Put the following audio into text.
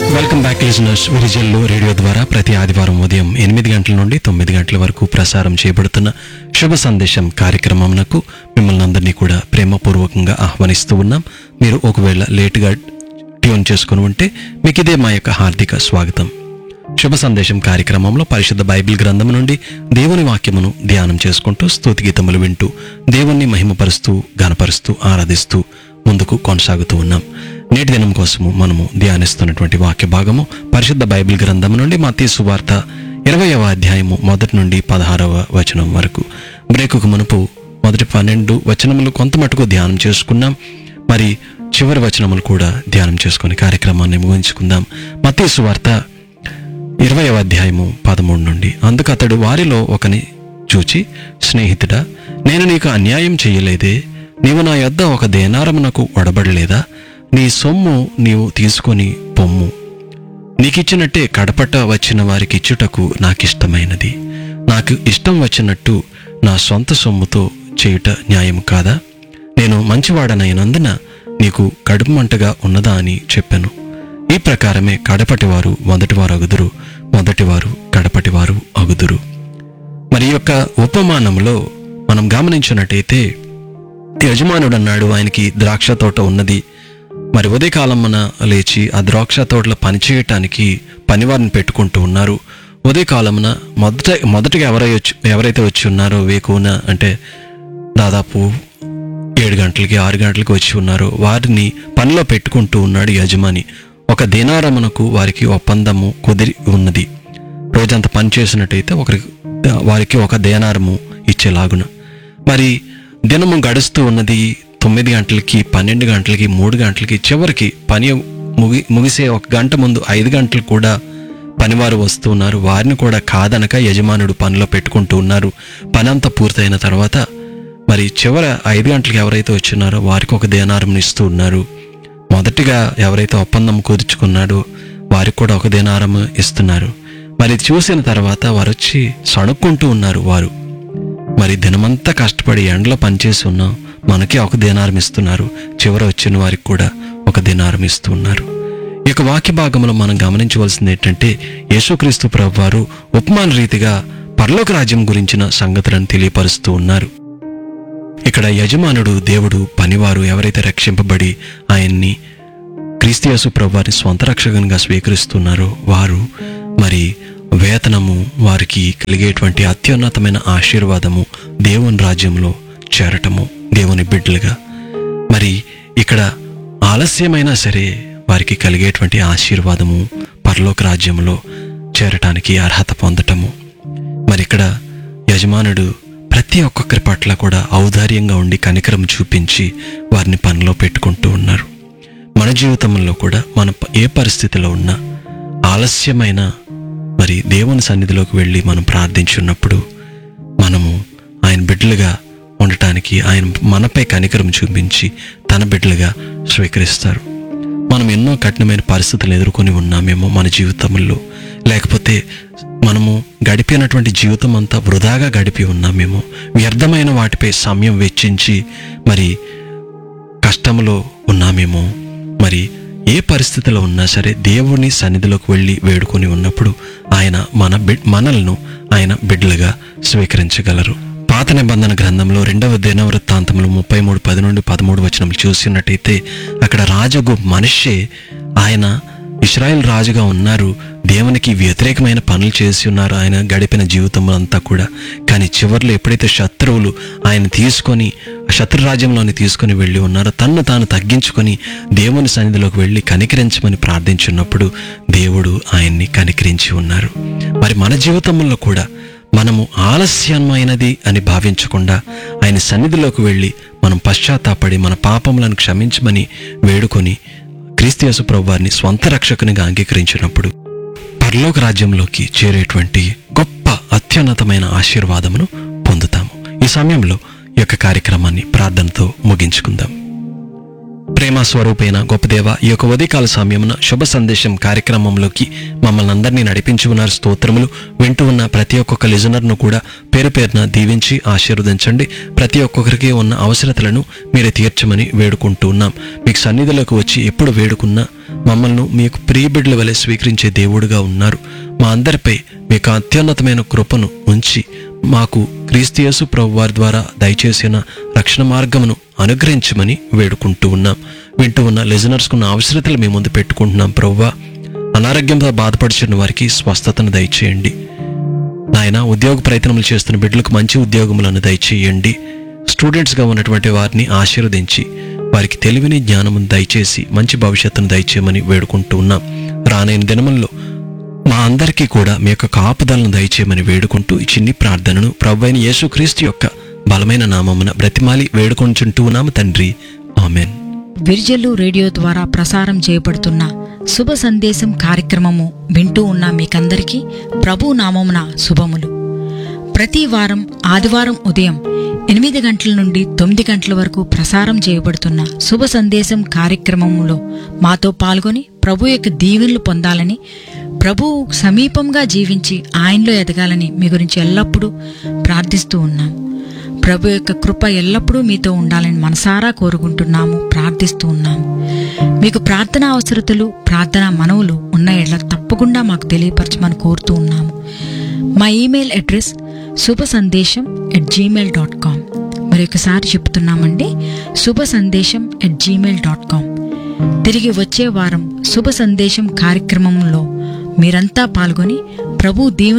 welcome back listeners Virijallu radio ద్వారా ప్రతి ఆదివారం ఉదయం ఎనిమిది గంటల నుండి తొమ్మిది గంటల వరకు ప్రసారం చేయబడుతున్న శుభ సందేశం కార్యక్రమమునకు మిమ్మల్ని అందరినీ కూడా ప్రేమపూర్వకంగా ఆహ్వానిస్తూ ఉన్నాం మీరు ఒకవేళ లేటుగా ట్యూన్ చేసుకుని ఉంటే మీకు ఇదే మా యొక్క హార్దిక స్వాగతం శుభ సందేశం కార్యక్రమంలో పరిశుద్ధ బైబిల్ గ్రంథం నుండి దేవుని వాక్యమును ధ్యానం చేసుకుంటూ స్తుతి గీతములు వింటూ దేవుణ్ణి మహిమపరుస్తూ గనపరుస్తూ ఆరాధిస్తూ ముందుకు కొనసాగుతూ ఉన్నాం నేటి దినం కోసము మనము ధ్యానిస్తున్నటువంటి వాక్య భాగము పరిశుద్ధ బైబిల్ గ్రంథం నుండి మతీ సువార్త ఇరవయవ అధ్యాయము మొదటి నుండి పదహారవ వచనం వరకు బ్రేకుకు మునుపు మొదటి పన్నెండు వచనములు కొంత మటుకు ధ్యానం చేసుకున్నాం మరి చివరి వచనములు కూడా ధ్యానం చేసుకుని కార్యక్రమాన్ని ముగించుకుందాం మతీ సువార్త ఇరవయవ అధ్యాయము పదమూడు నుండి అందుకు అతడు వారిలో ఒకని చూచి స్నేహితుడా నేను నీకు అన్యాయం చెయ్యలేదే నీవు నా యొద్ద ఒక దేనారమునకు ఒడబడలేదా నీ సొమ్ము నీవు తీసుకొని పొమ్ము నీకిచ్చినట్టే కడపట వచ్చిన వారికి ఇచ్చుటకు నాకిష్టమైనది నాకు ఇష్టం వచ్చినట్టు నా సొంత సొమ్ముతో చేయుట న్యాయం కాదా నేను మంచివాడనైనందున నీకు కడుపు మంటగా ఉన్నదా అని చెప్పాను ఈ ప్రకారమే కడపటివారు మొదటివారు అగుదురు మొదటివారు కడపటివారు అగుదురు మరి ఈ యొక్క ఉపమానంలో మనం గమనించినట్టయితే యజమానుడు అన్నాడు ఆయనకి ద్రాక్ష తోట ఉన్నది మరి ఉదయకాలమున లేచి ఆ ద్రాక్ష తోటలో పనిచేయటానికి పనివారిని పెట్టుకుంటూ ఉన్నారు ఉదయకాలమున మొదట మొదటగా ఎవరై వచ్చి ఎవరైతే వచ్చి ఉన్నారో వేకున అంటే దాదాపు ఏడు గంటలకి ఆరు గంటలకి వచ్చి ఉన్నారో వారిని పనిలో పెట్టుకుంటూ ఉన్నాడు యజమాని ఒక దినారమునకు వారికి ఒప్పందము కుదిరి ఉన్నది రోజంతా పని చేసినట్టయితే ఒకరికి వారికి ఒక దేనారము ఇచ్చేలాగున మరి దినము గడుస్తూ ఉన్నది తొమ్మిది గంటలకి పన్నెండు గంటలకి మూడు గంటలకి చివరికి పని ముగి ముగిసే ఒక గంట ముందు ఐదు గంటలు కూడా పనివారు వస్తూ ఉన్నారు వారిని కూడా కాదనక యజమానుడు పనిలో పెట్టుకుంటూ ఉన్నారు పని అంతా పూర్తయిన తర్వాత మరి చివర ఐదు గంటలకు ఎవరైతే వచ్చినారో వారికి ఒక దేనారం ఇస్తూ ఉన్నారు మొదటిగా ఎవరైతే ఒప్పందం కుదుర్చుకున్నాడో వారికి కూడా ఒక దేనారం ఇస్తున్నారు మరి ఇది చూసిన తర్వాత వారు వచ్చి సణుక్కుంటూ ఉన్నారు వారు మరి దినమంతా కష్టపడి ఎండలో పనిచేసి ఉన్నాం మనకి ఒక దినారం ఇస్తున్నారు చివర వచ్చిన వారికి కూడా ఒక దినారం ఇస్తున్నారు ఈ యొక్క వాక్య భాగంలో మనం గమనించవలసింది ఏంటంటే యేసుక్రీస్తు ప్రభు వారు ఉపమాన రీతిగా పరలోక రాజ్యం గురించిన సంగతులను తెలియపరుస్తూ ఉన్నారు ఇక్కడ యజమానుడు దేవుడు పనివారు ఎవరైతే రక్షింపబడి ఆయన్ని క్రీస్తియాసు ప్రభువారిని స్వంత రక్షకునిగా స్వీకరిస్తున్నారో వారు మరి వేతనము వారికి కలిగేటువంటి అత్యున్నతమైన ఆశీర్వాదము దేవుని రాజ్యంలో చేరటము దేవుని బిడ్డలుగా మరి ఇక్కడ ఆలస్యమైనా సరే వారికి కలిగేటువంటి ఆశీర్వాదము పరలోక రాజ్యంలో చేరటానికి అర్హత పొందటము మరి ఇక్కడ యజమానుడు ప్రతి ఒక్కొక్కరి పట్ల కూడా ఔదార్యంగా ఉండి కనికరం చూపించి వారిని పనిలో పెట్టుకుంటూ ఉన్నారు మన జీవితంలో కూడా మనం ఏ పరిస్థితిలో ఉన్నా ఆలస్యమైన మరి దేవుని సన్నిధిలోకి వెళ్ళి మనం ప్రార్థించున్నప్పుడు మనము ఆయన బిడ్డలుగా ఉండటానికి ఆయన మనపై కనికరం చూపించి తన బిడ్డలుగా స్వీకరిస్తారు మనం ఎన్నో కఠినమైన పరిస్థితులు ఎదుర్కొని ఉన్నామేమో మన జీవితంలో లేకపోతే మనము గడిపినటువంటి జీవితం అంతా వృధాగా గడిపి ఉన్నామేమో వ్యర్థమైన వాటిపై సమయం వెచ్చించి మరి కష్టంలో ఉన్నామేమో మరి ఏ పరిస్థితిలో ఉన్నా సరే దేవుని సన్నిధిలోకి వెళ్ళి వేడుకొని ఉన్నప్పుడు ఆయన మన బిడ్ మనల్ని ఆయన బిడ్డలుగా స్వీకరించగలరు పాత నిబంధన గ్రంథంలో రెండవ దినవృత్తాంతంలో ముప్పై మూడు పది నుండి పదమూడు వచనం చూసినట్టయితే అక్కడ రాజగు మనిషే ఆయన ఇస్రాయెల్ రాజుగా ఉన్నారు దేవునికి వ్యతిరేకమైన పనులు చేసి ఉన్నారు ఆయన గడిపిన జీవితం అంతా కూడా కానీ చివరిలో ఎప్పుడైతే శత్రువులు ఆయన తీసుకొని శత్రు రాజ్యంలోని తీసుకొని వెళ్ళి ఉన్నారో తన్ను తాను తగ్గించుకొని దేవుని సన్నిధిలోకి వెళ్ళి కనికరించమని ప్రార్థించున్నప్పుడు దేవుడు ఆయన్ని కనికరించి ఉన్నారు మరి మన జీవితంలో కూడా మనము ఆలస్యమైనది అని భావించకుండా ఆయన సన్నిధిలోకి వెళ్ళి మనం పశ్చాత్తాపడి మన పాపములను క్షమించమని వేడుకొని క్రీస్తుయేసు ప్రభువారిని స్వంత రక్షకునిగా అంగీకరించినప్పుడు పరలోక రాజ్యంలోకి చేరేటువంటి గొప్ప అత్యున్నతమైన ఆశీర్వాదమును పొందుతాము ఈ సమయంలో ఈ యొక్క కార్యక్రమాన్ని ప్రార్థనతో ముగించుకుందాం ప్రేమ స్వరూపైన గొప్ప దేవ ఈ యొక్క ఉదయకాల సమయమున శుభ సందేశం కార్యక్రమంలోకి మమ్మల్ని అందరినీ నడిపించి ఉన్నారు స్తోత్రములు వింటూ ఉన్న ప్రతి ఒక్కొక్క లిజనర్ను కూడా పేరు పేరున దీవించి ఆశీర్వదించండి ప్రతి ఒక్కొక్కరికి ఉన్న అవసరతలను మీరే తీర్చమని వేడుకుంటూ ఉన్నాం మీకు సన్నిధిలోకి వచ్చి ఎప్పుడు వేడుకున్నా మమ్మల్ని మీ యొక్క ప్రియబిడ్డల వలె స్వీకరించే దేవుడుగా ఉన్నారు మా అందరిపై మీ యొక్క అత్యున్నతమైన కృపను ఉంచి మాకు క్రీస్తుయేసు ప్రభు వారి ద్వారా దయచేసిన రక్షణ మార్గమును అనుగ్రహించమని వేడుకుంటూ ఉన్నాం వింటూ ఉన్న లిజనర్స్కు ఉన్న అవసరతలు మీ ముందు పెట్టుకుంటున్నాం ప్రవ్వా అనారోగ్యంతో బాధపడుచున్న వారికి స్వస్థతను దయచేయండి నాయన ఉద్యోగ ప్రయత్నములు చేస్తున్న బిడ్డలకు మంచి ఉద్యోగములను దయచేయండి స్టూడెంట్స్గా ఉన్నటువంటి వారిని ఆశీర్వదించి వారికి తెలివిని జ్ఞానమును దయచేసి మంచి భవిష్యత్తును దయచేయమని వేడుకుంటూ ఉన్నాం రానైన దినముల్లో మా అందరికీ కూడా మీ యొక్క కాపుదలను దయచేయమని వేడుకుంటూ ఈ చిన్ని ప్రార్థనను ప్రభు అయిన యేసుక్రీస్తు యొక్క బలమైన నామమున బ్రతిమాలి వేడుకొంచుంటూ ఉన్నాము తండ్రి ఆమెన్ విర్జల్లు రేడియో ద్వారా ప్రసారం చేయబడుతున్న శుభ సందేశం కార్యక్రమము వింటూ ఉన్న మీకందరికీ ప్రభు నామమున శుభములు ప్రతి వారం ఆదివారం ఉదయం ఎనిమిది గంటల నుండి తొమ్మిది గంటల వరకు ప్రసారం చేయబడుతున్న శుభ సందేశం కార్యక్రమములో మాతో పాల్గొని ప్రభు యొక్క దీవెనలు పొందాలని ప్రభు సమీపంగా జీవించి ఆయనలో ఎదగాలని మీ గురించి ఎల్లప్పుడూ ప్రార్థిస్తూ ఉన్నాం ప్రభు యొక్క కృప ఎల్లప్పుడూ మీతో ఉండాలని మనసారా కోరుకుంటున్నాము ప్రార్థిస్తూ ఉన్నాము మీకు ప్రార్థన అవసరతలు ప్రార్థన మనవులు ఉన్న ఎడ్ల తప్పకుండా మాకు తెలియపరచమని కోరుతూ ఉన్నాము మా ఈమెయిల్ అడ్రస్ శుభ సందేశం ఎట్ జీమెయిల్ డాట్ కామ్ మరి ఒకసారి చెప్తున్నామండి శుభ సందేశం ఎట్ జీమెయిల్ డాట్ కామ్ తిరిగి వచ్చే వారం శుభ సందేశం కార్యక్రమంలో మీరంతా పాల్గొని ప్రభు దీవెన